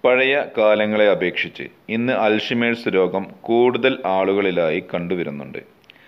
പഴയ കാലങ്ങളെ അപേക്ഷിച്ച് ഇന്ന് അൽഷിമേഴ്സ് രോഗം കൂടുതൽ ആളുകളിലായി കണ്ടുവരുന്നുണ്ട്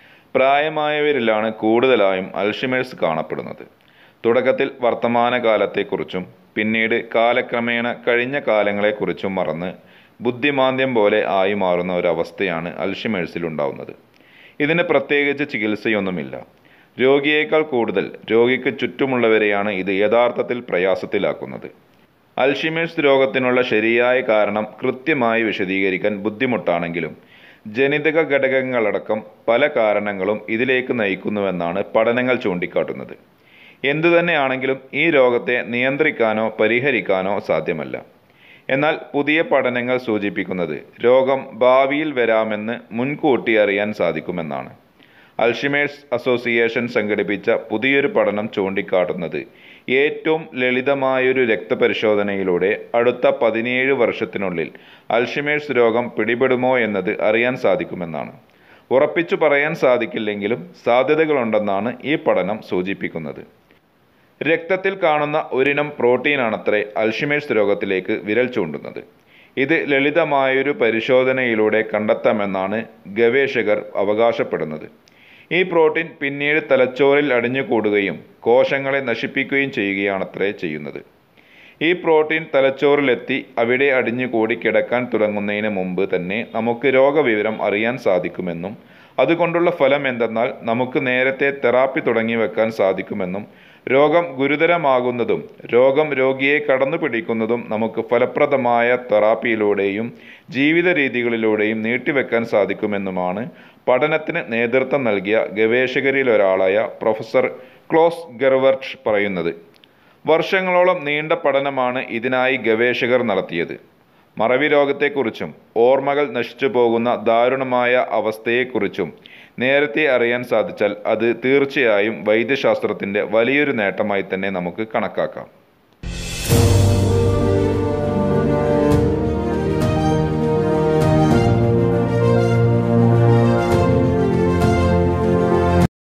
പ്രായമായവരിലാണ് കൂടുതലായും അൽഷിമേഴ്സ് കാണപ്പെടുന്നത് തുടക്കത്തിൽ വർത്തമാനകാലത്തെക്കുറിച്ചും പിന്നീട് കാലക്രമേണ കഴിഞ്ഞ കാലങ്ങളെക്കുറിച്ചും മറന്ന് ബുദ്ധിമാന്ദ്യം പോലെ ആയി മാറുന്ന ഒരവസ്ഥയാണ് അൽഷിമേഴ്സിൽ ഉണ്ടാവുന്നത് ഇതിന് പ്രത്യേകിച്ച് ചികിത്സയൊന്നുമില്ല രോഗിയേക്കാൾ കൂടുതൽ രോഗിക്ക് ചുറ്റുമുള്ളവരെയാണ് ഇത് യഥാർത്ഥത്തിൽ പ്രയാസത്തിലാക്കുന്നത് അൽഷിമേഴ്സ് രോഗത്തിനുള്ള ശരിയായ കാരണം കൃത്യമായി വിശദീകരിക്കാൻ ബുദ്ധിമുട്ടാണെങ്കിലും ജനിതക ഘടകങ്ങളടക്കം പല കാരണങ്ങളും ഇതിലേക്ക് നയിക്കുന്നുവെന്നാണ് പഠനങ്ങൾ ചൂണ്ടിക്കാട്ടുന്നത് എന്തുതന്നെയാണെങ്കിലും ഈ രോഗത്തെ നിയന്ത്രിക്കാനോ പരിഹരിക്കാനോ സാധ്യമല്ല എന്നാൽ പുതിയ പഠനങ്ങൾ സൂചിപ്പിക്കുന്നത് രോഗം ഭാവിയിൽ വരാമെന്ന് മുൻകൂട്ടി അറിയാൻ സാധിക്കുമെന്നാണ് അൽഷിമേഴ്സ് അസോസിയേഷൻ സംഘടിപ്പിച്ച പുതിയൊരു പഠനം ചൂണ്ടിക്കാട്ടുന്നത് ഏറ്റവും ലളിതമായൊരു രക്തപരിശോധനയിലൂടെ അടുത്ത പതിനേഴ് വർഷത്തിനുള്ളിൽ അൽഷിമേഴ്സ് രോഗം പിടിപെടുമോ എന്നത് അറിയാൻ സാധിക്കുമെന്നാണ് ഉറപ്പിച്ചു പറയാൻ സാധിക്കില്ലെങ്കിലും സാധ്യതകളുണ്ടെന്നാണ് ഈ പഠനം സൂചിപ്പിക്കുന്നത് രക്തത്തിൽ കാണുന്ന ഒരിനം പ്രോട്ടീനാണത്രേ അൽഷിമേഴ്സ് രോഗത്തിലേക്ക് വിരൽ ചൂണ്ടുന്നത് ഇത് ലളിതമായൊരു പരിശോധനയിലൂടെ കണ്ടെത്താമെന്നാണ് ഗവേഷകർ അവകാശപ്പെടുന്നത് ഈ പ്രോട്ടീൻ പിന്നീട് തലച്ചോറിൽ അടിഞ്ഞുകൂടുകയും കോശങ്ങളെ നശിപ്പിക്കുകയും ചെയ്യുകയാണത്രേ ചെയ്യുന്നത് ഈ പ്രോട്ടീൻ തലച്ചോറിലെത്തി അവിടെ അടിഞ്ഞുകൂടി കിടക്കാൻ തുടങ്ങുന്നതിന് മുമ്പ് തന്നെ നമുക്ക് രോഗവിവരം അറിയാൻ സാധിക്കുമെന്നും അതുകൊണ്ടുള്ള ഫലം എന്തെന്നാൽ നമുക്ക് നേരത്തെ തെറാപ്പി തുടങ്ങി വെക്കാൻ സാധിക്കുമെന്നും രോഗം ഗുരുതരമാകുന്നതും രോഗം രോഗിയെ കടന്നു പിടിക്കുന്നതും നമുക്ക് ഫലപ്രദമായ തെറാപ്പിയിലൂടെയും ജീവിത രീതികളിലൂടെയും നീട്ടിവെക്കാൻ സാധിക്കുമെന്നുമാണ് പഠനത്തിന് നേതൃത്വം നൽകിയ ഗവേഷകരിലൊരാളായ പ്രൊഫസർ ക്ലോസ് ഗെർവർട്ട് പറയുന്നത് വർഷങ്ങളോളം നീണ്ട പഠനമാണ് ഇതിനായി ഗവേഷകർ നടത്തിയത് മറവി രോഗത്തെക്കുറിച്ചും ഓർമ്മകൾ നശിച്ചു പോകുന്ന ദാരുണമായ അവസ്ഥയെക്കുറിച്ചും നേരത്തെ അറിയാൻ സാധിച്ചാൽ അത് തീർച്ചയായും വൈദ്യശാസ്ത്രത്തിൻ്റെ വലിയൊരു നേട്ടമായി തന്നെ നമുക്ക് കണക്കാക്കാം